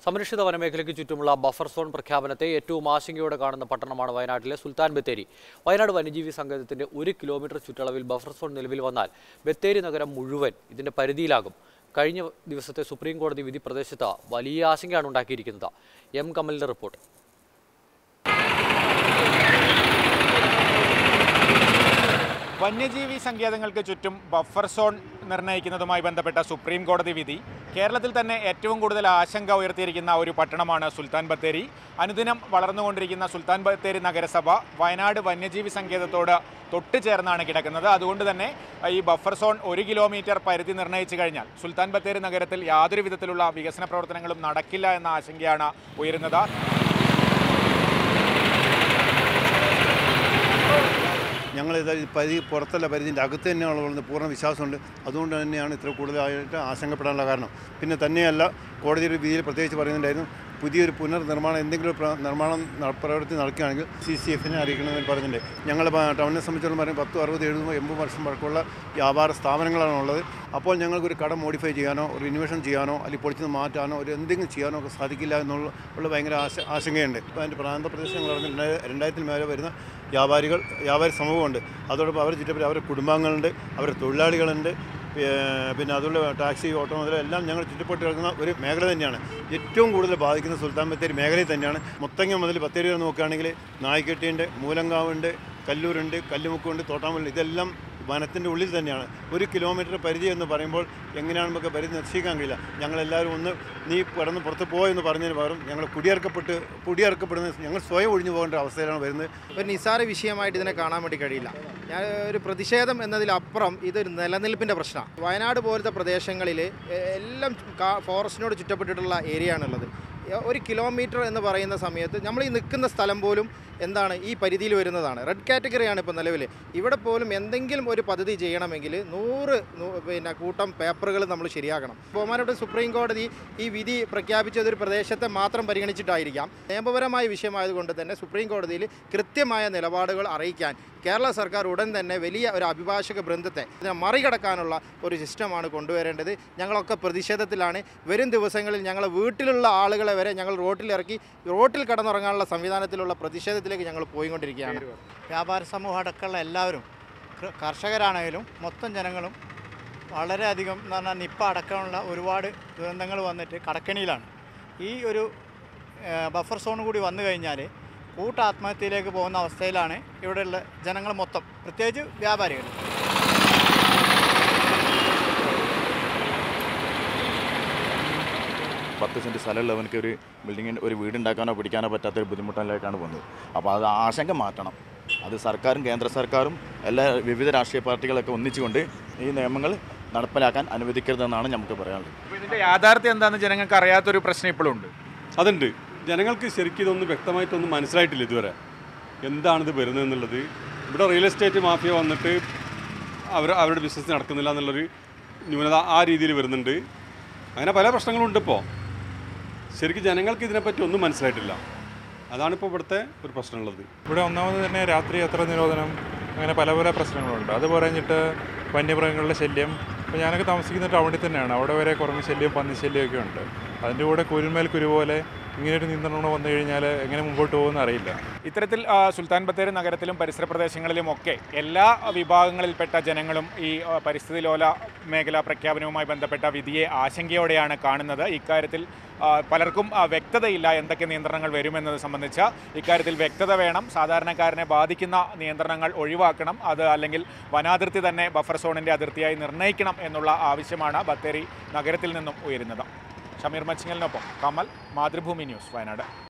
സംരക്ഷിത വനമേഖലയ്ക്ക് ചുറ്റുമുള്ള buffer zone പ്രഖ്യാപനത്തെ ഏറ്റവും ആശങ്കയോടെ കാണുന്ന പട്ടണമാണ് വയനാട്ടിലെ സുൽത്താൻ ബത്തേരി വയനാട് വന്യജീവി സങ്കേതത്തിന്റെ ഒരു കിലോമീറ്റർ ചുറ്റളവിൽ ബഫർ സോൺ നിലവിൽ വന്നാൽ ബത്തേരി നഗരം മുഴുവൻ ഇതിന്റെ പരിധിയിലാകും കഴിഞ്ഞ ദിവസത്തെ സുപ്രീം കോടതി വിധി പ്രദേശത്ത് വലിയ ആശങ്കയാണ് ഉണ്ടാക്കിയിരിക്കുന്നത് എം കമലിന്റെ റിപ്പോർട്ട് വന്യജീവി സങ്കേതങ്ങൾക്ക് ചുറ്റും ബഫർ സോൺ നിർണ്ണയിക്കുന്നതുമായി ബന്ധപ്പെട്ട സുപ്രീം കോടതി വിധി കേരളത്തിൽ തന്നെ ഏറ്റവും കൂടുതൽ ആശങ്ക ഉയർത്തിയിരിക്കുന്ന ഒരു പട്ടണമാണ് സുൽത്താൻ ബത്തേരി അനുദിനം വളർന്നുകൊണ്ടിരിക്കുന്ന സുൽത്താൻ ബത്തേരി നഗരസഭ വയനാട് വന്യജീവി സങ്കേതത്തോട് തൊട്ട് ചേർന്നാണ് കിടക്കുന്നത് അതുകൊണ്ട് തന്നെ ഈ ബഫർ സോൺ ഒരു കിലോമീറ്റർ പരിധി നിർണ്ണയിച്ചു കഴിഞ്ഞാൽ സുൽത്താൻ ബത്തേരി നഗരത്തിൽ യാതൊരു വിധത്തിലുള്ള വികസന പ്രവർത്തനങ്ങളും നടക്കില്ല എന്ന ആശങ്കയാണ് ഉയരുന്നത് ഞങ്ങളിത് ഈ പരിധി പുറത്തല്ല പരിധിൻ്റെ അകത്ത് തന്നെയാണെന്ന് പൂർണ്ണ വിശ്വാസമുണ്ട് അതുകൊണ്ട് തന്നെയാണ് ഇത്ര കൂടുതലായിട്ട് ആശങ്കപ്പെടാനുള്ള കാരണം പിന്നെ തന്നെയല്ല കോടതിയുടെ വിധിയിൽ പ്രത്യേകിച്ച് പറയുന്നുണ്ടായിരുന്നു പുതിയൊരു പുനർനിർമ്മാണം എന്തെങ്കിലും ഒരു പ്ര- നിർമ്മാണം ന- പ്രവൃത്തി നടക്കുകയാണെങ്കിൽ സി സി എഫിനെ അറിയിക്കണമെന്ന് പറഞ്ഞിട്ടുണ്ട് ഞങ്ങൾ ടൗണിനെ സംബന്ധിച്ചിടത്തോളം പറയും പത്ത് അറുപത് എഴുപത് എൺപത് വർഷം പഴക്കമുള്ള വ്യാപാര സ്ഥാപനങ്ങളാണ് ഉള്ളത് അപ്പോൾ ഞങ്ങൾക്കൊരു കട മോഡിഫൈ ചെയ്യാനോ ഒരു ഇൻവെഷൻ ചെയ്യാനോ അല്ലെങ്കിൽ പൊളിച്ച് മാറ്റാനോ ഒരു എന്തെങ്കിലും ചെയ്യാനോ ഒക്കെ സാധിക്കില്ല എന്നുള്ള ഉള്ള ഭയങ്കര ആശ ആശങ്കയുണ്ട് ഇപ്പോൾ അതിൻ്റെ പ്രാന്ത പ്രദേശങ്ങൾ പറഞ്ഞാൽ രണ്ടായിരത്തിൽ മേലെ വരുന്ന വ്യാപാരികൾ വ്യാപാരി സമൂഹമുണ്ട് അതോടൊപ്പം അവരെ ചുറ്റപ്പറ്റി അവരുടെ കുടുംബാംഗങ്ങളുണ്ട് അവരുടെ തൊഴിലാളികളുണ്ട് ഏർ പിന്നെ അതുള്ള ടാക്സി ഓട്ടോ മുതൽ എല്ലാം ഞങ്ങൾ ചുറ്റപ്പെട്ട് കിടക്കുന്ന ഒരു മേഖല തന്നെയാണ് ഏറ്റവും കൂടുതൽ ബാധിക്കുന്ന സുൽത്താൻ ബത്തേരി മേഖലയിൽ തന്നെയാണ് മുത്തങ്ങ മുതൽ ബത്തേരി വരെ നോക്കുകയാണെങ്കിൽ നായ്ക്കെട്ടിയുണ്ട് മൂലങ്കാവുണ്ട് കല്ലൂരുണ്ട് കല്ലുമുക്കുണ്ട് തോട്ടാമുണ്ട് ഇതെല്ലാം വനത്തിൻ്റെ ഉള്ളിൽ തന്നെയാണ് ഒരു കിലോമീറ്റർ പരിധി എന്ന് പറയുമ്പോൾ എങ്ങനെയാണ് നമുക്ക് പരിധി നിശ്ചയിക്കാൻ കഴിയില്ല ഞങ്ങളെല്ലാവരും ഒന്ന് നീ കടന്ന് പുറത്ത് പോയെന്ന് പറഞ്ഞതിന് പകരം ഞങ്ങൾ കുടിയിറക്കപ്പെട്ട് കുടിയിറക്കപ്പെടുന്ന ഞങ്ങൾ സ്വയം ഒഴിഞ്ഞു പോകേണ്ട അവസ്ഥയിലാണ് വരുന്നത് ഒരു നിസ്സാര വിഷയമായിട്ട് ഇതിനെ കാണാൻ വേണ്ടി കഴിയില്ല ഞാൻ ഒരു പ്രതിഷേധം എന്നതിലപ്പുറം ഇതൊരു നിലനിൽപ്പിൻ്റെ പ്രശ്നമാണ് വയനാട് പോലത്തെ പ്രദേശങ്ങളിൽ എല്ലാം കാ- ഫോറസ്റ്റിനോട് ചുറ്റപ്പെട്ടിട്ടുള്ള ഏരിയ ആണുള്ളത് എ- ഒരു കിലോമീറ്റർ എന്ന് പറയുന്ന സമയത്ത് നമ്മൾ ഈ നിൽക്കുന്ന സ്ഥലം പോലും എന്താണ് ഈ പരിധിയിൽ വരുന്നതാണ് റെഡ് കാറ്റഗറിയാണ് ഇപ്പോൾ നിലവിൽ ഇവിടെ പോലും എന്തെങ്കിലും ഒരു പദ്ധതി ചെയ്യണമെങ്കിൽ നൂറ് നൂ- പിന്നെ കൂട്ടം പേപ്പറുകൾ നമ്മൾ ശരിയാക്കണം ബഹുമാനപ്പെട്ട സുപ്രീം കോടതി ഈ വിധി പ്രഖ്യാപിച്ചത് ഒരു പ്രദേശത്തെ മാത്രം പരിഗണിച്ചിട്ടായിരിക്കാം നിയമപരമായ വിഷയമായതുകൊണ്ട് തന്നെ സുപ്രീം കോടതിയിൽ കൃത്യമായ നിലപാടുകൾ അറിയിക്കാൻ കേരള സർക്കാർ ഉടൻ തന്നെ വലിയ ഒരു അഭിഭാഷക ബൃന്ദത്തെ ഇതിനെ മറികടക്കാനുള്ള ഒരു സിസ്റ്റമാണ് കൊണ്ടുവരേണ്ടത് ഞങ്ങളൊക്കെ പ്രതിഷേധത്തിലാണ് വരും ദിവസങ്ങളിൽ ഞങ്ങൾ വീട്ടിലുള്ള ആളുകളെ വരെ ഞങ്ങൾ റോട്ടിലിറക്കി റോട്ടിൽ കടന്നുറങ്ങാനുള്ള സംവിധാനത്തിലുള്ള പ്രതിഷേധത്തിലേക്ക് ഞങ്ങൾ പോയിക്കൊണ്ടിരിക്കുകയാണ് വ്യാപാര സമൂഹം അടക്കമുള്ള എല്ലാവരും കൃ- കർഷകരാണെങ്കിലും മൊത്തം ജനങ്ങളും വളരെയധികം എന്ന് പറഞ്ഞാൽ നിപ്പ അടക്കമുള്ള ഒരുപാട് ദുരന്തങ്ങൾ വന്നിട്ട് കടക്കണിയിലാണ് ഈ ഒരു ഏഹ്, ബഫർ സോൺ കൂടി വന്നു കഴിഞ്ഞാൽ കൂട്ട ആത്മഹത്യയിലേക്ക് പോകുന്ന അവസ്ഥയിലാണ് ഇവിടെയുള്ള ജനങ്ങൾ മൊത്തം പ്രത്യേകിച്ച് വ്യാപാരികൾ പത്ത് സെൻറ്റ് സ്ഥലമുള്ളവനക്ക് ഒരു ബിൽഡിങ്ങിന് ഒരു വീടുണ്ടാക്കാനോ പിടിക്കാനോ പറ്റാത്ത ഒരു ബുദ്ധിമുട്ടിലേക്കാണ് പോകുന്നത് അപ്പോൾ അത് ആശങ്ക മാറ്റണം അത് സർക്കാരും കേന്ദ്ര സർക്കാരും എല്ലാ വിവിധ രാഷ്ട്രീയ പാർട്ടികളൊക്കെ ഒന്നിച്ചുകൊണ്ട് ഈ നിയമങ്ങൾ നടപ്പിലാക്കാൻ അനുവദിക്കരുതെന്നാണ് നമുക്ക് പറയാനുള്ളത് അപ്പോൾ ഇതിൻ്റെ യാഥാർത്ഥ്യം എന്താണെന്ന് ജനങ്ങൾക്ക് അറിയാത്തൊരു പ്രശ്നം ഇപ്പോഴും ഉണ്ട് അതുണ്ട് ജനങ്ങൾക്ക് ശരിക്കും ഇതൊന്നും വ്യക്തമായിട്ടൊന്നും മനസ്സിലായിട്ടില്ല ഇതുവരെ എന്താണിത് വരുന്നത് എന്നുള്ളത് ഇവിടെ റിയൽ എസ്റ്റേറ്റ് മാഫിയ വന്നിട്ട് അവർ അവരുടെ ബിസിനസ് നടക്കുന്നില്ല എന്നുള്ളൊരു ന്യൂനത ആ രീതിയിൽ വരുന്നുണ്ട് അങ്ങനെ പല പ്രശ്നങ്ങളും ഉണ്ട് ഇപ്പോൾ ശരിക്കും ജനങ്ങൾക്ക് ഇതിനെപ്പറ്റി ഒന്നും മനസ്സിലായിട്ടില്ല അതാണിപ്പോൾ ഇവിടുത്തെ ഒരു പ്രശ്നമുള്ളത് ഇവിടെ ഒന്നാമത് തന്നെ രാത്രി യാത്ര നിരോധനം അങ്ങനെ പല പല പ്രശ്നങ്ങളുണ്ട് അത് പറഞ്ഞിട്ട് വന്യമൃഗങ്ങളുടെ ശല്യം ഇപ്പോൾ ഞാനൊക്കെ താമസിക്കുന്ന ടൗണിൽ തന്നെയാണ് അവിടെ വരെ കുരങ്ങ് ശല്യം പന്നി ശല്യമൊക്കെ ഉണ്ട് അതിൻ്റെ കൂടെ കുരുമേൽ കുരു പോലെ ഇങ്ങനൊരു നിയന്ത്രണം വന്നു കഴിഞ്ഞാൽ എങ്ങനെ മുമ്പോട്ട് പോകുമെന്ന് അറിയില്ല ഇത്തരത്തിൽ ആ, സുൽത്താൻ ബത്തേരി നഗരത്തിലും പരിസര പ്രദേശങ്ങളിലുമൊക്കെ എല്ലാ വിഭാഗങ്ങളിൽപ്പെട്ട ജനങ്ങളും ഈ ആ, പരിസ്ഥിതി ലോല മേഖലാ പ്രഖ്യാപനവുമായി ബന്ധപ്പെട്ട വിധിയെ ആശങ്കയോടെയാണ് കാണുന്നത് ഇക്കാര്യത്തിൽ ആ, പലർക്കും ആ, വ്യക്തതയില്ല എന്തൊക്കെ നിയന്ത്രണങ്ങൾ വരുമെന്നത് സംബന്ധിച്ച ഇക്കാര്യത്തിൽ വ്യക്തത വേണം സാധാരണക്കാരനെ ബാധിക്കുന്ന നിയന്ത്രണങ്ങൾ ഒഴിവാക്കണം അത് അല്ലെങ്കിൽ വനാതിർത്തി തന്നെ ബഫർ സോണിൻ്റെ അതിർത്തിയായി നിർണ്ണയിക്കണം എന്നുള്ള ആവശ്യമാണ് ബത്തേരി നഗരത്തിൽ നിന്നും ഉയരുന്നത് ഷമീർ മച്ചിങ്ങലിനൊപ്പം കമൽ മാതൃഭൂമി ന്യൂസ് വയനാട്